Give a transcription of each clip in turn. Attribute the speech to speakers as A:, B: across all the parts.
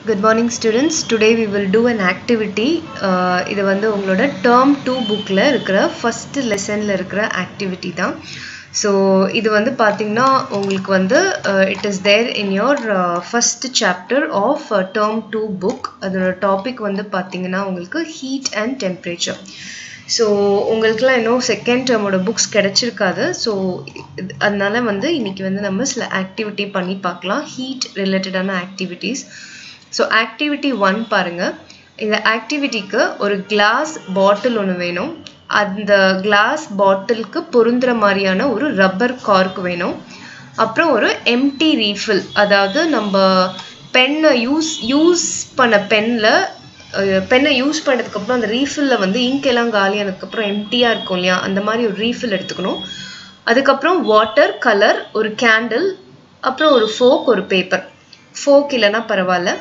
A: Good morning students. Today we will do an activity. Uh, இது வந்து உங்களோட term two புக்கில் இருக்கிற ஃபர்ஸ்ட் லெசனில் இருக்கிற ஆக்டிவிட்டி தான் ஸோ இது வந்து பார்த்தீங்கன்னா உங்களுக்கு வந்து it is there in your first chapter of term two book அதோட டாபிக் வந்து பார்த்தீங்கன்னா உங்களுக்கு ஹீட் அண்ட் டெம்பரேச்சர் ஸோ உங்களுக்குலாம் இன்னும் செகண்ட் டேர்மோட புக்ஸ் கிடச்சிருக்காது ஸோ அதனால வந்து இன்னைக்கு வந்து நம்ம சில ஆக்டிவிட்டி பண்ணி பார்க்கலாம் ஹீட் ரிலேட்டடான ஆக்டிவிட்டீஸ் ஸோ ஆக்டிவிட்டி ஒன் பாருங்க இந்த ஆக்டிவிட்டிக்கு ஒரு கிளாஸ் பாட்டில் ஒன்று வேணும் அந்த கிளாஸ் பாட்டிலுக்கு பொருந்துற மாதிரியான ஒரு ரப்பர் கார்க் வேணும் அப்புறம் ஒரு எம்டி ரீஃபில் அதாவது நம்ம பென்னை யூஸ் யூஸ் பண்ண பென்னில் பென்னை யூஸ் பண்ணதுக்கப்புறம் அந்த ரீஃபில்லில் வந்து இங்க் எல்லாம் காலியானதுக்கப்புறம் எம்டியாக இருக்கும் இல்லையா அந்த மாதிரி ஒரு ரீஃபில் எடுத்துக்கணும் அதுக்கப்புறம் வாட்டர் கலர் ஒரு கேண்டில் அப்புறம் ஒரு ஃபோக் ஒரு பேப்பர் ஃபோக் இல்லைன்னா பரவாயில்ல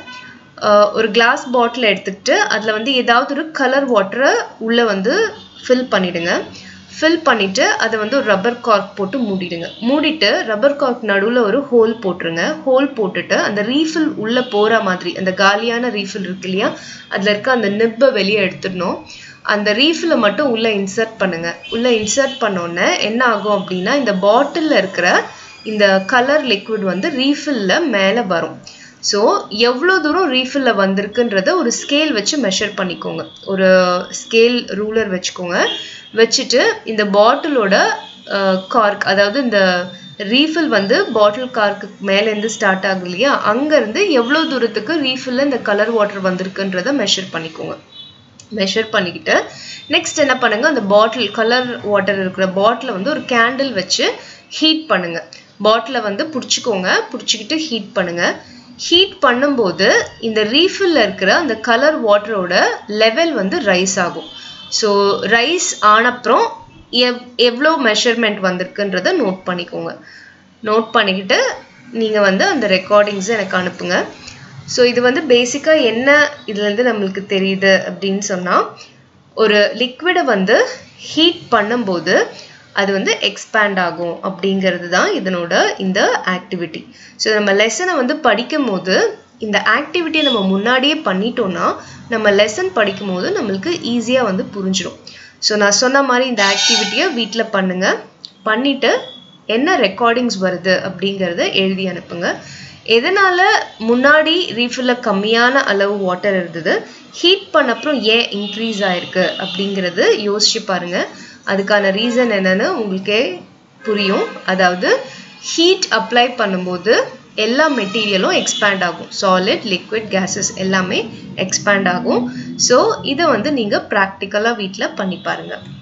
A: ஒரு கிளாஸ் பாட்டில் எடுத்துக்கிட்டு அதில் வந்து ஏதாவது ஒரு கலர் வாட்டரை உள்ளே வந்து ஃபில் பண்ணிவிடுங்க ஃபில் பண்ணிவிட்டு அதை வந்து ஒரு ரப்பர் கார்க் போட்டு மூடிடுங்க மூடிட்டு ரப்பர் கார்க் நடுவில் ஒரு ஹோல் போட்டுருங்க ஹோல் போட்டுட்டு அந்த ரீஃபில் உள்ளே போகிற மாதிரி அந்த காலியான ரீஃபில் இருக்கு இல்லையா அதில் இருக்க அந்த நிப்பை வெளியே எடுத்துடணும் அந்த ரீஃபிலை மட்டும் உள்ளே இன்சர்ட் பண்ணுங்கள் உள்ளே இன்சர்ட் பண்ணோன்னே என்ன ஆகும் அப்படின்னா இந்த பாட்டிலில் இருக்கிற இந்த கலர் லிக்விட் வந்து ரீஃபில்ல மேலே வரும் ஸோ எவ்வளோ தூரம் ரீஃபில்ல வந்திருக்குன்றத ஒரு ஸ்கேல் வச்சு மெஷர் பண்ணிக்கோங்க ஒரு ஸ்கேல் ரூலர் வச்சுக்கோங்க வச்சுட்டு இந்த பாட்டிலோட கார்க் அதாவது இந்த ரீஃபில் வந்து பாட்டில் கார்க்கு மேலேருந்து ஸ்டார்ட் ஆகும் இல்லையா அங்கேருந்து எவ்வளோ தூரத்துக்கு ரீஃபில்ல இந்த கலர் வாட்டர் வந்திருக்குன்றத மெஷர் பண்ணிக்கோங்க மெஷர் பண்ணிக்கிட்டு நெக்ஸ்ட் என்ன பண்ணுங்க அந்த பாட்டில் கலர் வாட்டர் இருக்கிற பாட்டிலை வந்து ஒரு கேண்டில் வச்சு ஹீட் பண்ணுங்க பாட்டிலை வந்து பிடிச்சிக்கோங்க பிடிச்சிக்கிட்டு ஹீட் பண்ணுங்க ஹீட் பண்ணும்போது இந்த ரீஃபில்ல இருக்கிற அந்த கலர் வாட்டரோட லெவல் வந்து ரைஸ் ஆகும் ஸோ ரைஸ் ஆனப்புறம் எவ் எவ்வளோ மெஷர்மெண்ட் வந்திருக்குன்றத நோட் பண்ணிக்கோங்க நோட் பண்ணிக்கிட்டு நீங்கள் வந்து அந்த ரெக்கார்டிங்ஸை எனக்கு அனுப்புங்க ஸோ இது வந்து பேசிக்காக என்ன இதுலேருந்து நம்மளுக்கு தெரியுது அப்படின்னு சொன்னால் ஒரு லிக்விடை வந்து ஹீட் பண்ணும்போது அது வந்து எக்ஸ்பேண்ட் ஆகும் அப்படிங்கிறது தான் இதனோட இந்த ஆக்டிவிட்டி ஸோ நம்ம லெசனை வந்து படிக்கும் போது இந்த ஆக்டிவிட்டியை நம்ம முன்னாடியே பண்ணிட்டோம்னா நம்ம லெசன் படிக்கும் போது நம்மளுக்கு ஈஸியாக வந்து புரிஞ்சிடும் ஸோ நான் சொன்ன மாதிரி இந்த ஆக்டிவிட்டியை வீட்டில் பண்ணுங்கள் பண்ணிவிட்டு என்ன ரெக்கார்டிங்ஸ் வருது அப்படிங்கிறத எழுதி அனுப்புங்க எதனால் முன்னாடி ரீஃபில்ல கம்மியான அளவு வாட்டர் இருந்தது ஹீட் பண்ணப்புறம் ஏன் இன்க்ரீஸ் ஆயிருக்கு அப்படிங்கிறது யோசிச்சு பாருங்கள் அதுக்கான ரீசன் என்னன்னு உங்களுக்கே புரியும் அதாவது ஹீட் அப்ளை பண்ணும்போது எல்லா மெட்டீரியலும் எக்ஸ்பேண்ட் ஆகும் சாலிட் லிக்விட் கேஸஸ் எல்லாமே எக்ஸ்பேண்ட் ஆகும் ஸோ இதை வந்து நீங்கள் ப்ராக்டிக்கலாக வீட்டில் பண்ணி பாருங்கள்